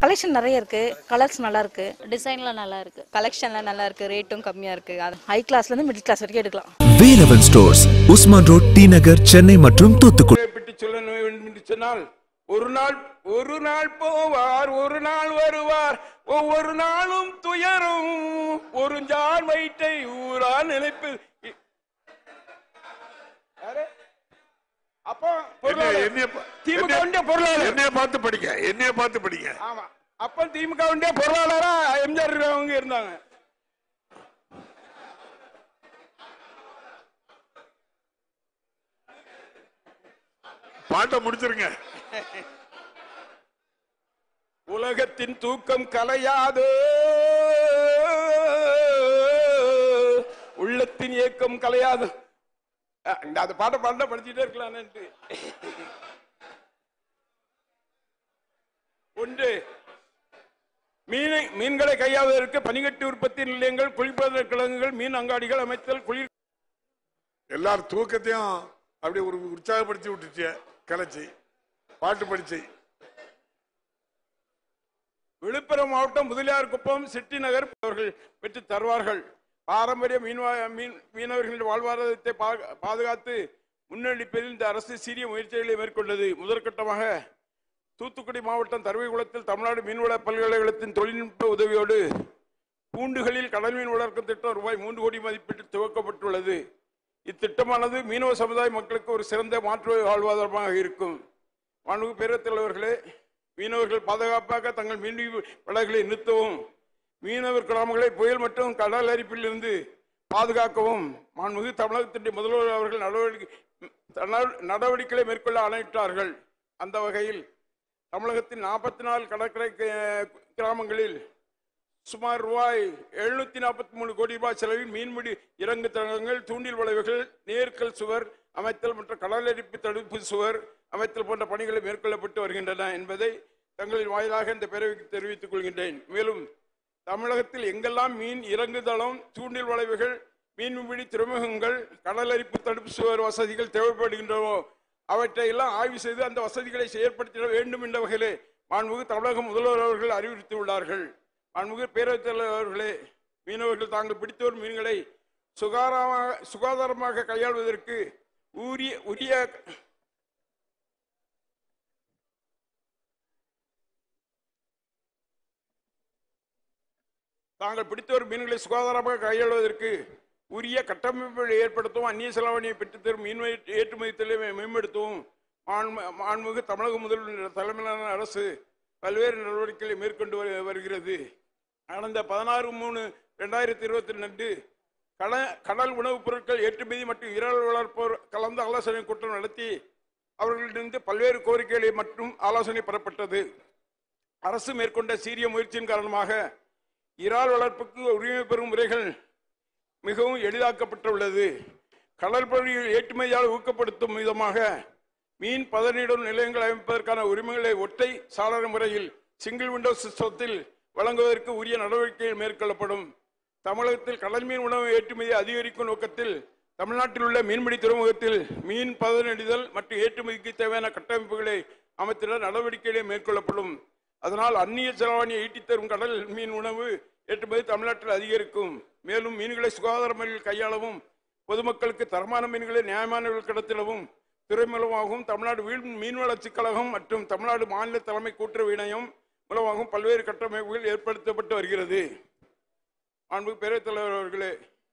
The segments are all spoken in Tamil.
கலெக்ஷன் நிறைய இருக்கு கலர்ஸ் நல்லா இருக்கு டிசைன்லாம் நல்லா இருக்கு கலெக்ஷன்லாம் நல்லா இருக்கு ரேட்டும் கம்மியா இருக்கு அது ஹை கிளாஸ்ல இருந்து மிடில் கிளாஸ் வரைக்கும் எடுக்கலாம் Velavan stores Usman road T Nagar Chennai மற்றும் தூத்துக்குடி பற்றி சொல்ல வேண்டும் என்று சொன்னால் ஒரு நாள் ஒரு நாள் போவார் ஒரு நாள் வருவார் ஒவ்வொரு நாளும் துயரும் ஒரு ஜான் வயிற்றை ஊரா நினைப்பு யாரு? அப்போ பொருளாளர். என்னைய பா- திமுக என்னைய- உண்டே பொருளாளர் என்னைய பார்த்து படிங்க என்னைய பார்த்து படிங்க ஆமா அப்ப திமுக உண்டே பொருளாளரா எம்ஜிஆர் அவங்க இருந்தாங்க பாட்டை முடிச்சிருங்க உலகத்தின் தூக்கம் கலையாது உள்ளத்தின் ஏக்கம் கலையாது அஹ், இந்த அந்த பாட்டை பாட்டை படிச்சுட்டே இருக்கலாம்னு ஒன்று மீனை மீன்களை கையாவதற்கு பனிக்கட்டி உற்பத்தி நிலையங்கள் குளிர்பதன கிழங்குகள் மீன் அங்காடிகள் அமைத்தல் குளிர் எல்லாரும் தூக்கத்தையும் அப்படியே ஒரு உற்சாகப்படுத்தி விட்டுச்சு கலைச்சி பாட்டு படிச்சு விழுப்புரம் மாவட்டம் முதலியார்குப்பம் சிட்டி நகர் அவர்கள் பெற்று தருவார்கள் பாரம்பரிய மீன்வா- மீன் மீனவர்களின் வாழ்வாதாரத்தை பா- பாதுகாத்து முன்னெடுப்பதில் இந்த அரசு சீரிய முயற்சிகளை மேற்கொண்டது முதற்கட்டமாக தூத்துக்குடி மாவட்டம் தருவைக்குளத்தில் தமிழ்நாடு மீன்வள பல்கலைக்கழகத்தின் தொழில்நுட்ப உதவியோடு பூண்டுகளில் கடல் மீன் வளர்க்கும் திட்டம் ரூபாய் மூன்று கோடி மதிப்பீட்டில் துவக்கப்பட்டுள்ளது இத்திட்டமானது மீனவ சமுதாய மக்களுக்கு ஒரு சிறந்த மாற்று வாழ்வாதாரமாக இருக்கும் மாண்புமிகு பேரவைத் தலைவர்களே மீனவர்கள் பாதுகாப்பாக தங்கள் மீன் படகுகளை நிறுத்தவும் மீனவர் கிராமங்களை புயல் மற்றும் கடல் அரிப்பில் இருந்து பாதுகாக்கவும் மாண்புமிகு தமிழகத்தின் முதல்வர் அவர்கள் நடவடிக்கை நட- நடவடிக்கைகளை மேற்கொள்ள ஆணையிட்டார்கள் அந்த வகையில் தமிழகத்தின் நாற்பத்தி நாலு கடற்கரை கி- கிராமங்களில் சுமார் ரூபாய் எழுநூத்தி நாற்பத்தி மூணு கோடி ரூபாய் செலவில் மீன்பிடி இறங்கு தளங்கள் தூண்டில் வளைவுகள் நேர்க்கல் சுவர் அமைத்தல் மற்றும் கடல் அரிப்பு தடுப்பு சுவர் அமைத்தல் போன்ற பணிகளை மேற்கொள்ளப்பட்டு வருகின்றன என்பதை தங்களின் வாயிலாக இந்த பேரவைக்கு தெரிவித்துக் கொள்கின்றேன் மேலும் தமிழகத்தில் எங்கெல்லாம் மீன் இறங்குதளம் தூண்டில் வளைவுகள் மீன்பிடி துறைமுகங்கள் கடல் அரிப்பு தடுப்பு சுவர் வசதிகள் தேவைப்படுகின்றனவோ அவற்றை எல்லாம் ஆய்வு செய்து அந்த வசதிகளை செயற்படுத்திட வேண்டும் என்ற வகையிலே மாண்புமிகு தமிழக முதல்வர் அவர்கள் அறிவுறுத்தியுள்ளார்கள் மாண்புமிகு பேரவைத் தலைவர் அவர்களே மீனவர்கள் தாங்கள் பிடித்து வரும் மீன்களை சுகாதாரமாக சுகாதாரமாக கையாள்வதற்கு உரிய உரிய தாங்கள் பிடித்து வரும் மீன்களை சுகாதாரமாக கையாளுவதற்கு உரிய கட்டமைப்புகளை ஏற்படுத்தவும் அந்நிய செலவணியை பெற்றுத்தரும் மீன் வயிற்று- ஏற்றுமதித்தலை மே- மேம்படுத்தவும் மாண்பு- மாண்புமிகு தமிழக முதல்வர் தலைமையிலான அரசு பல்வேறு நடவடிக்கைகளை மேற்கொண்டு வரு- வருகிறது கடந்த பதினாறு மூணு ரெண்டாயிரத்தி இருபத்தி ரெண்டு கட கடல் உணவுப் பொருட்கள் ஏற்றுமதி மற்றும் இறால் வளர்ப்போர் கலந்து ஆலோசனை கூட்டம் நடத்தி அவர்களிடமிருந்து பல்வேறு கோரிக்கைகளை மற்றும் ஆலோசனை பெறப்பட்டது அரசு மேற்கொண்ட சீரிய முயற்சியின் காரணமாக இறால் வளர்ப்புக்கு உரிமை பெறும் முறைகள் மிகவும் எளிதாக்கப்பட்டுள்ளது கடல் பகுதியில் ஏற்றுமதியால் ஊக்கப்படுத்தும் விதமாக மீன் பதனிடும் நிலையங்கள் அமைப்பதற்கான உரிமைகளை ஒற்றை சாளர முறையில் சிங்கிள் விண்டோ சிஸ்டத்தில் வழங்குவதற்கு உரிய நடவடிக்கைகள் மேற்கொள்ளப்படும் தமிழகத்தில் கடல் மீன் உணவு ஏற்றுமதி அதிகரிக்கும் நோக்கத்தில் தமிழ்நாட்டில் உள்ள மீன்பிடி துறைமுகத்தில் மீன் பதனிடுதல் மற்றும் ஏற்றுமதிக்கு தேவையான கட்டமைப்புகளை அமைத்திட நடவடிக்கைகளை மேற்கொள்ளப்படும் அதனால் அந்நிய செலவாணியை ஈட்டித் தரும் கடல் மீன் உணவு ஏற்றுமதி தமிழ்நாட்டில் அதிகரிக்கும் மேலும் மீன்களை சுகாதார முறையில் கையாளவும் பொதுமக்களுக்கு தரமான மீன்களை நியாயமான விலையில் கடத்திடவும் துறை மூலமாகவும் தமிழ்நாடு வீண் மீன் வளர்ச்சிக் கழகம் மற்றும் தமிழ்நாடு மாநில தலைமை கூட்டுறவு இணையம் மூலமாகவும் பல்வேறு கட்டமைப்புகள் ஏற்படுத்தப்பட்டு வருகிறது அன்பு பேரவைத் தலைவர் அவர்களே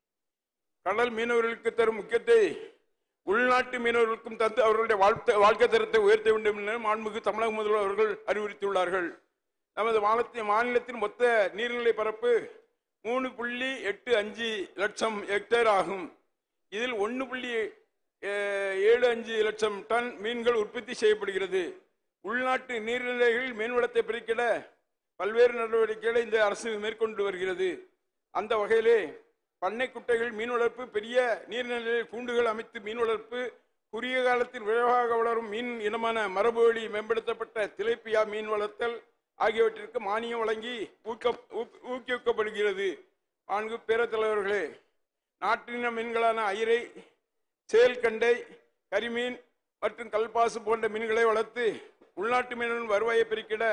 கடல் மீனவர்களுக்கு தரும் முக்கியத்தை உள்நாட்டு மீனவர்களுக்கும் தந்து அவர்களுடைய வாழ்த்த வாழ்க்கை தரத்தை உயர்த்த வேண்டும் என மாண்புமிகு தமிழக முதல்வர் அவர்கள் அறிவுறுத்தியுள்ளார்கள் நமது மாநிலத்தின் மாநிலத்தின் மொத்த நீர்நிலை பரப்பு மூணு புள்ளி எட்டு அஞ்சு லட்சம் ஹெக்டேர் ஆகும் இதில் ஒன்று புள்ளி அஹ், ஏழு அஞ்சு லட்சம் டன் மீன்கள் உற்பத்தி செய்யப்படுகிறது உள்நாட்டு நீர்நிலைகளில் மீன்வளத்தை பெருக்கிட பல்வேறு நடவடிக்கைகளை இந்த அரசு மேற்கொண்டு வருகிறது அந்த வகையிலே பண்ணை குட்டைகள் மீன் வளர்ப்பு பெரிய நீர்நிலைகளில் கூண்டுகள் அமைத்து மீன் வளர்ப்பு குறுகிய காலத்தில் விரைவாக வளரும் மீன் இனமான மரபு வழி மேம்படுத்தப்பட்ட திலைப்பியா மீன் வளர்த்தல் ஆகியவற்றிற்கு மானியம் வழங்கி ஊக்க ஊக்க- ஊக்குவிக்கப்படுகிறது நான்கு பேரத்தலைவர்களே நாட்டின மீன்களான ஐரை சேல்கண்டை கரிமீன் மற்றும் கல்பாசு போன்ற மீன்களை வளர்த்து உள்நாட்டு மீன்களின் வருவாயை பெருக்கிட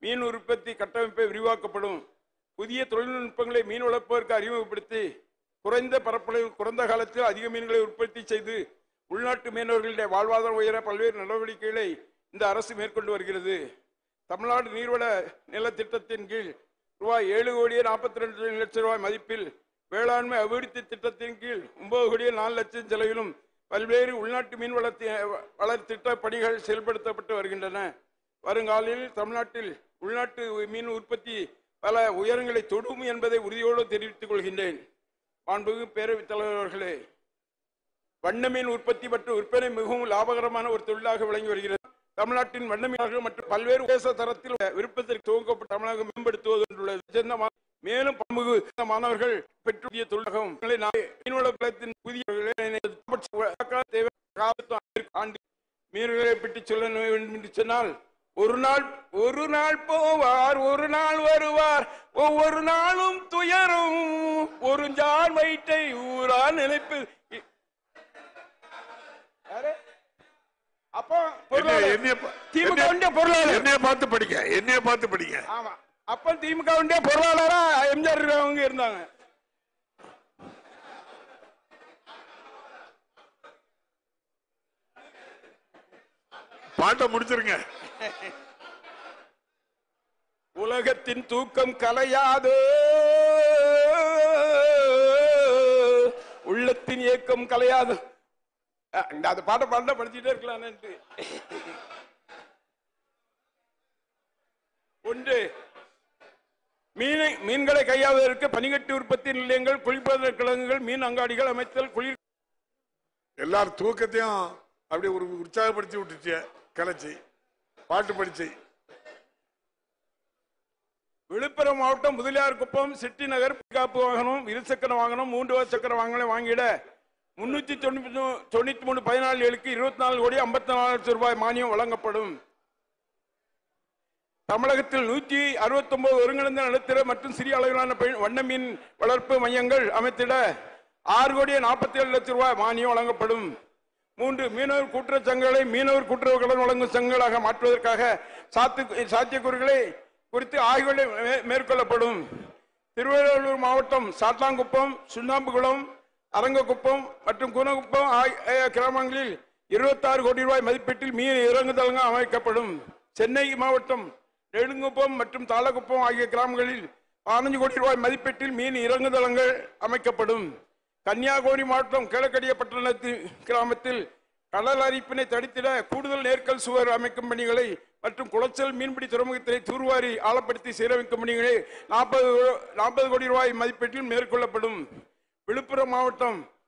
மீன் உற்பத்தி கட்டமைப்பை விரிவாக்கப்படும் புதிய தொழில்நுட்பங்களை மீன் வளர்ப்பதற்கு அறிமுகப்படுத்தி குறைந்த பரப்பளவில் குறைந்த காலத்தில் அதிக மீன்களை உற்பத்தி செய்து உள்நாட்டு மீனவர்களுடைய வாழ்வாதாரம் உயர பல்வேறு நடவடிக்கைகளை இந்த அரசு மேற்கொண்டு வருகிறது தமிழ்நாடு நீர்வள நிலத்திட்டத்தின் கீழ் ரூபாய் ஏழு கோடியே நாற்பத்தி ரெண்டு லட்சம் ரூபாய் மதிப்பில் வேளாண்மை அபிவிருத்தி திட்டத்தின் கீழ் ஒன்பது கோடியே நாலு லட்சம் செலவிலும் பல்வேறு உள்நாட்டு மீன் வளர்த்தி வளர் திட்ட பணிகள் செயல்படுத்தப்பட்டு வருகின்றன வருங்காலில் தமிழ்நாட்டில் உள்நாட்டு மீன் உற்பத்தி பல உயரங்களை தொடும் என்பதை உறுதியோடு தெரிவித்துக் கொள்கின்றேன் மாண்புமிகு பேரவைத் தலைவர் அவர்களே வண்ண மீன் உற்பத்தி மற்றும் விற்பனை மிகவும் லாபகரமான ஒரு தொழிலாக விளங்கி வருகிறது தமிழ்நாட்டின் வண்ண மீனவர்கள் மற்றும் பல்வேறு தேச தரத்தில் விருப்பத்திற்கு துவங்கப்பட்ட தமிழகம் மேம்படுத்துவது என்றுள்ளது சேர்ந்த மா- மேலும் பன்முகு மாணவர்கள் பெற்றுடைய தொழிலகம் மீன்வள குலத்தின் புதிய தேவை ஆண்டு மீன்களை பற்றி சொல்ல வேண்டும் என்று சொன்னால் ஒரு நாள் ஒரு நாள் போவார் ஒரு நாள் வருவார் ஒவ்வொரு நாளும் துயரும் ஒரு ஜான் வயிற்றை ஊரா நினைப்பு யாரு? அப்போ பொருளாளர். என்னைய பா- திமுக என்னைய- உண்டே பொருளாளர் என்னைய பார்த்து படிங்க என்னைய பார்த்து படிங்க ஆமா அப்ப திமுக உண்டே பொருளாளரா எம்ஜிஆர் அவங்க இருந்தாங்க பாட்டை முடிச்சிருங்க உலகத்தின் தூக்கம் கலையாது உள்ளத்தின் ஏக்கம் கலையாது அஹ், இந்த அந்த பாட்டை பாட்டை படிச்சுட்டே இருக்கலாம்னு ஒன்று மீனை மீன்களை கையாவதற்கு பனிக்கட்டு உற்பத்தி நிலையங்கள் குளிர்பதன கிழங்குகள் மீன் அங்காடிகள் அமைத்தல் குளிர் எல்லாரும் தூக்கத்தையும் அப்படியே ஒரு உற்சாகப்படுத்தி விட்டுச்சு கலைச்சி பாட்டு படிச்சு விழுப்புரம் மாவட்டம் முதலியார்குப்பம் சிட்டி நகர் காப்பு வாகனம் இருசக்கர வாகனம் மூன்று சக்கர வாகனம் வாங்கிட முன்னூத்தி தொண்ணூத்தி மூ- தொண்ணூத்தி மூணு பதினாலு ஏழுக்கு இருபத்தி நாலு கோடி ஐம்பத்தி நாலு லட்சம் ரூபாய் மானியம் வழங்கப்படும் தமிழகத்தில் நூற்றி அறுபத்தி ஒன்பது ஒருங்கிணைந்த நடுத்தர மற்றும் சிறிய அளவிலான பெண் வண்ண மீன் வளர்ப்பு மையங்கள் அமைத்திட ஆறு கோடி நாற்பத்தி ஏழு லட்சம் ரூபாய் மானியம் வழங்கப்படும் மூன்று மீனவர் கூட்டுறவு சங்கங்களை மீனவர் கூட்டுறவு கடன் வழங்கும் சங்கங்களாக மாற்றுவதற்காக சாத்து சாத்தியக்கூறுகளை குறித்து ஆய்வுகள் மே- மேற்கொள்ளப்படும் திருவள்ளூர் மாவட்டம் சாத்தாங்குப்பம் சுண்ணாம்புகுளம் அரங்கக்குப்பம் மற்றும் குணகுப்பம் ஆகிய கிராமங்களில் 26 கோடி ரூபாய் மதிப்பீட்டில் மீன் இறங்குதளங்கள் அமைக்கப்படும் சென்னை மாவட்டம் நெடுங்குப்பம் மற்றும் தாளக்குப்பம் ஆகிய கிராமங்களில் பதினஞ்சு கோடி ரூபாய் மதிப்பீட்டில் மீன் இறங்குதளங்கள் அமைக்கப்படும் கன்னியாகுமரி மாவட்டம் கிழக்கடிய பட்டணத்தில் கிராமத்தில் கடல் அரிப்பினை தடுத்திட கூடுதல் நேர்க்கல் சுவர் அமைக்கும் பணிகளை மற்றும் குளச்சல் மீன்பிடி துறைமுகத்தை தூர்வாரி ஆழப்படுத்தி சீரமைக்கும் பணிகளை நாற்பது நாற்பது கோடி ரூபாய் மதிப்பீட்டில் மேற்கொள்ளப்படும் விழுப்புரம் மாவட்டம்